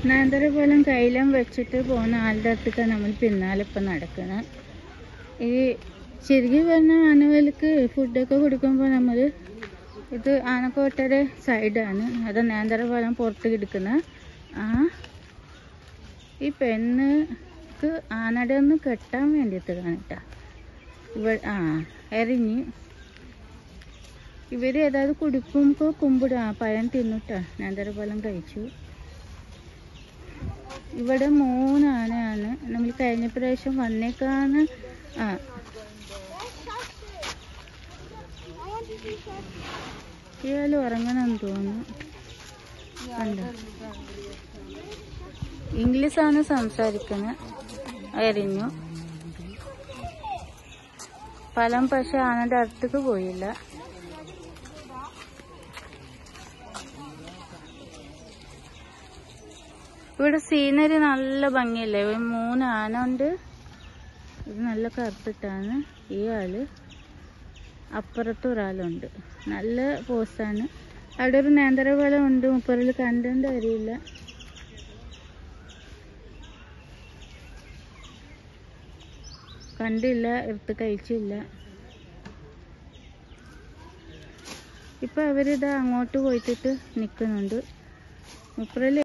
നേന്ത്രഫലം കയ്യിലും വെച്ചിട്ട് പോകുന്ന ആളുടെ അടുത്തൊക്കെ നമ്മൾ പിന്നാലെ ഇപ്പം നടക്കണം ഈ ശരിക്കും പറഞ്ഞാൽ ആനവലിക്ക് ഫുഡൊക്കെ കൊടുക്കുമ്പോൾ നമ്മൾ ഇത് ആനക്കോട്ടയുടെ സൈഡാണ് അത് നേന്ത്രഫലം പുറത്ത് കിടക്കുന്ന ആ ഈ പെണ്ണിക്ക് ആനയുടെ ഒന്ന് കെട്ടാൻ വേണ്ടിയിട്ട് കാണിട്ടാ ഇവ ആ എറിഞ്ഞ് ഇവർ ഏതായത് കുടിക്കുമ്പോൾ കുമ്പിടും ആ പഴം തിന്നിട്ടാ നേന്ത്രഫലം കഴിച്ചു ഇവിടെ മൂന്ന് ആനയാണ് നമ്മൾ കഴിഞ്ഞ പ്രാവശ്യം വന്നേക്കാണ് ആ ഇയാൾ ഉറങ്ങണമെന്ന് തോന്നുന്നു കണ്ടോ ഇംഗ്ലീഷാണ് സംസാരിക്കുന്നത് എറിഞ്ഞു ഫലം പക്ഷെ ആനയുടെ അടുത്തേക്ക് പോയില്ല ഇവിടെ സീനറി നല്ല ഭംഗിയല്ലേ ഇവിടെ മൂന്ന് ആന ഉണ്ട് ഇത് നല്ല കറുത്തിട്ടാണ് ഈ ആള് അപ്പുറത്ത് ഒരാളുണ്ട് നല്ല പോസാണ് അവിടെ ഒരു നേന്ത്രഫലം ഉണ്ട് മുപ്പറിൽ കണ്ടുകൊണ്ട് അറിയില്ല കണ്ടില്ല എടുത്ത് കഴിച്ചില്ല ഇപ്പൊ അവരിതാ അങ്ങോട്ട് പോയിട്ടിട്ട് നിൽക്കുന്നുണ്ട് മുപ്പറിൽ